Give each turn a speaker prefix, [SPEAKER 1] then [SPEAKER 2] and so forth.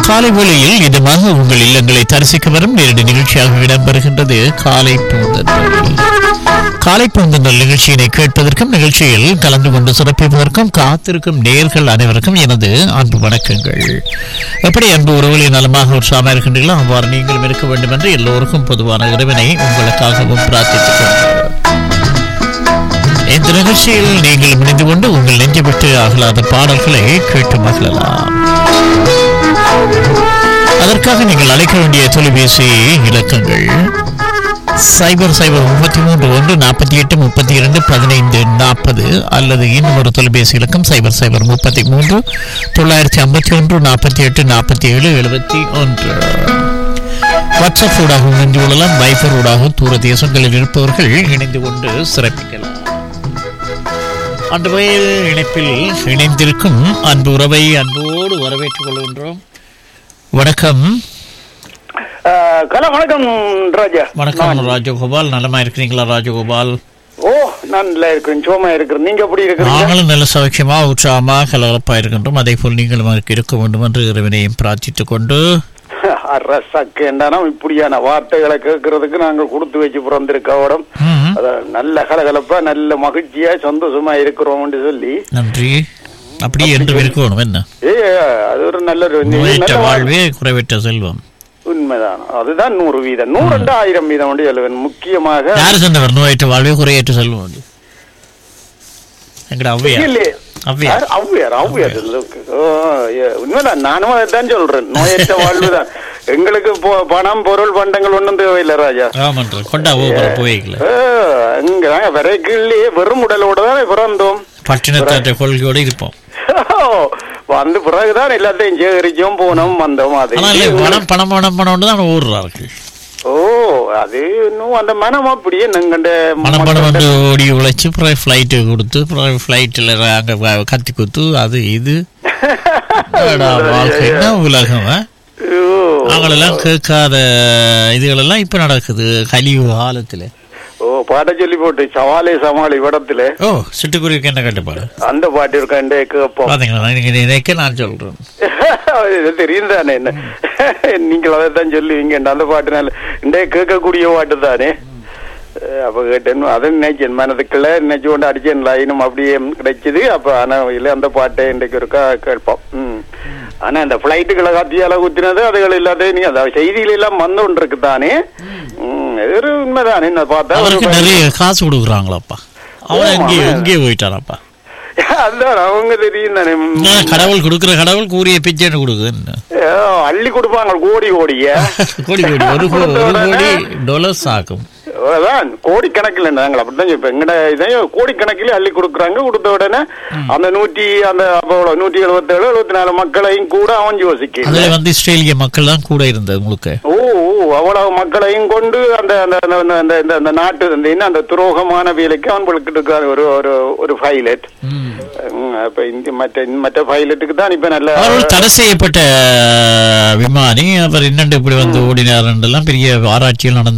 [SPEAKER 1] காலை வேளையில் இதமாக உங்கள் இல்லங்களை தரிசிக்க வரும் நேரடி நிகழ்ச்சியாக இடம்பெறுகின்றது காலை பூந்தன்றல் காலை பூந்தன்றல் நிகழ்ச்சியினை கேட்பதற்கும் நிகழ்ச்சியில் கலந்து கொண்டு சிறப்பிப்பதற்கும் காத்திருக்கும் நேர்கள் அனைவருக்கும் எனது அன்பு வணக்கங்கள் எப்படி அன்பு உறவுகளை நலமாக உற்சாகமாக இருக்கின்றீர்களோ அவ்வாறு நீங்களும் இருக்க வேண்டும் என்று எல்லோருக்கும் பொதுவான இறைவனை உங்களுக்காகவும் பிரார்த்தித்துக் கொண்டு இந்த நிகழ்ச்சியில் நீங்கள் இணைந்து கொண்டு உங்கள் நெஞ்சு விட்டு அகலாத பாடல்களை கேட்டு மகிழலாம் அதற்காக நீங்கள் அழைக்க வேண்டிய தொலைபேசி இலக்கங்கள் சைபர் சைபர் முப்பத்தி மூன்று ஒன்று நாற்பத்தி எட்டு முப்பத்தி இரண்டு பதினைந்து நாற்பது அல்லது இன்னும் ஒரு தொலைபேசி இலக்கம் சைபர் சைபர் முப்பத்தி மூன்று தொள்ளாயிரத்தி ஐம்பத்தி ஒன்று நாற்பத்தி எட்டு நாற்பத்தி ஏழு எழுபத்தி ஒன்று வாட்ஸ்அப் ஊடாகவும் இணைந்து கொள்ளலாம் வைஃபர் ஊடாகவும் தூர தேசங்களில் இருப்பவர்கள் இணைந்து கொண்டு சிறப்பிக்கலாம் அந்த வகையில் இணைப்பில் இணைந்திருக்கும் அன்பு உறவை அன்போடு வரவேற்றுக் கொள்கின்றோம் வணக்கம்
[SPEAKER 2] ஆஹ் கலா வணக்கம் ராஜா
[SPEAKER 1] வணக்கம் ராஜகோபால் நலமா இருக்கிறீங்களா ராஜகோபால்
[SPEAKER 2] ஓ நான் நல்லா இருக்கிறேன் சோமா இருக்கிறேன் நீங்க எப்படி இருக்கிறீங்க
[SPEAKER 1] நாங்களும் நல்ல சௌக்கியமா உற்சாகமா கலகலப்பா இருக்கின்றோம் அதே போல் நீங்களும் அதற்கு இருக்க வேண்டும் என்று இறைவனையும் பிரார்த்தித்துக் கொண்டு
[SPEAKER 2] அரசக்கு என்றாலும் இப்படியான வார்த்தைகளை கேட்கறதுக்கு நாங்கள் கொடுத்து வச்சு பிறந்திருக்கோம்
[SPEAKER 1] ம்,
[SPEAKER 2] அதான் நல்ல கலகலப்பா நல்ல மகிழ்ச்சியா சந்தோஷமா இருக்கிறோம்னு சொல்லி
[SPEAKER 1] நன்றி அப்படியே என்று இருக்கணும் என்ன
[SPEAKER 2] ஏ அது ஒரு நல்ல ஒரு
[SPEAKER 1] நோயற்ற
[SPEAKER 2] நல்ல
[SPEAKER 1] வாழ்வே குறைவற்ற செல்வம்
[SPEAKER 2] உண்மைதான் அதுதான் நூறு வீதம் நூறு ரெண்டு ஆயிரம் வீதம் உண்டு எழுவன் முக்கியமாக
[SPEAKER 1] யாரு சொன்னவர் நோயற்ற வாழ்வே குறையற்ற செல்வம் எங்கட ஔவையார்
[SPEAKER 2] இல்லையே
[SPEAKER 1] ஔவையார்
[SPEAKER 2] யார்? ஔவையார் ஔவையார் ஓ, ஏ, உண்மைதான் நானும் அதைத்தான் சொல்றேன் நோயற்ற வாழ்வுதான் எங்களுக்கு பொ- பணம் பொருள் பண்டங்கள் ஒண்ணும் தேவையில்லை ராஜா
[SPEAKER 1] ஆமான்ற கொண்டா ஓபர போய்க்கல
[SPEAKER 2] ஏ, அங்க நாங்க விரைக்குள்ளேயே வெறும் உடலோட தானே பிறந்தோம்
[SPEAKER 1] பட்டினத்தாற்ற கொள்கையோடு இருப்போம்
[SPEAKER 2] வந்து பிறகுதான் எல்லாத்தையும் சேகரிச்சோம் போனோம் வந்தோம் அது
[SPEAKER 1] ஆனா இல்ல பணம் பணம் பணம் பணம் தான் ஓடுறார்கள்
[SPEAKER 2] ஓ அது இன்னும் அந்த மனம் அப்படியே நீங்கண்ட
[SPEAKER 1] பணம் பணம் வந்து ஓடி உழைச்சு அப்புறம் ஃப்ளைட்டு கொடுத்து அப்புறம் ஃப்ளைட்டில் அங்கே கத்தி குத்து அது இது அடடா, வாழ்க்கை என்ன உலகம் ஆ? நாங்களெல்லாம் கேட்காத இதுகளெல்லாம் இப்ப நடக்குது கலியு காலத்துல
[SPEAKER 2] ஓ பாட்ட சொல்லி போட்டு சவாலே சமாளி படத்துல
[SPEAKER 1] ஓ சிட்டுக்குருவிக்கு என்ன கட்டுப்பாடு
[SPEAKER 2] அந்த பாட்டு இருக்கண்டே கேட்போம்
[SPEAKER 1] பாத்தீங்களா நீங்க நினைக்க நான் சொல்றேன்
[SPEAKER 2] இது தெரியும் தானே என்ன நீங்கள் அதை தான் சொல்லுவீங்க அந்த பாட்டு நல்ல இன்றைய கேட்கக்கூடிய பாட்டு தானே அஹ் அப்ப கேட்டேன் அதை நினைச்சேன் மனதுக்குள்ள நினைச்சு கொண்டு அடிச்சேன் லைனும் அப்படியே கிடைச்சது அப்ப ஆனா இல்ல அந்த பாட்டை இன்றைக்கு ஒருக்கா கேட்போம் ம். ஆனா இந்த பிளைட்டுகளை கத்தியால குத்தினது அதுகள் எல்லாத்தையும் நீங்க அதாவது செய்தியில எல்லாம் வந்து கொண்டு இருக்கு தானே ம், இது ஒரு உண்மைதானே என்ன பார்த்தா ஒரு
[SPEAKER 1] அவருக்கு நிறைய காசு கொடுக்குறாங்களாப்பா அவன் எங்கேயோ எங்கேயோ போயிட்டானப்பா
[SPEAKER 2] அதான் அவங்க தெரியும் தானே ம்.
[SPEAKER 1] நான் கடவுள் கொடுக்குற கடவுள் கூறிய பிச்சைன்னு கொடுக்குது என்ன
[SPEAKER 2] ஏ, அள்ளி கொடுப்பாங்க கோடி கோடிய
[SPEAKER 1] கோடி கோடி ஒரு கோ- ஒரு கோடி டாலர்ஸ் ஆகும்
[SPEAKER 2] அதான் கோடிக்கணக்கில் நாங்கள் அப்படித்தான் இப்ப எங்கட இதையும் கோடிக்கணக்கில் அள்ளி கொடுக்குறாங்க கொடுத்த உடனே அந்த நூற்றி அந்த அப்ப எவ்வளவு, நூற்றி எழுபத்தேழு எழுபத்தி நாலு மக்களையும் கூட அவன் யோசிக்க
[SPEAKER 1] அதுல வந்து இஸ்ரேலிய மக்கள் தான் கூட இருந்தது முழுக்க
[SPEAKER 2] ஓ ஓ, அவ்வளவு மக்களையும் கொண்டு அந்த அந்த அந்த- அந்த- அந்த இந்த- அந்த நாட்டு அந்த என்ன அந்த துரோகமான வேலைக்கு அவன் கொடுக்கிட்டு இருக்கான் ஒரு ஒரு ஒரு பைலட் அப்ப இந்த மற்ற மற்ற பைலட்டுக்கு தான் இப்ப நல்ல
[SPEAKER 1] அவர் தடை செய்யப்பட்ட விமானி அவர் இன்னண்டு இப்படி வந்து ஓடினார் பெரிய ஆராய்ச்சியில் நடந்த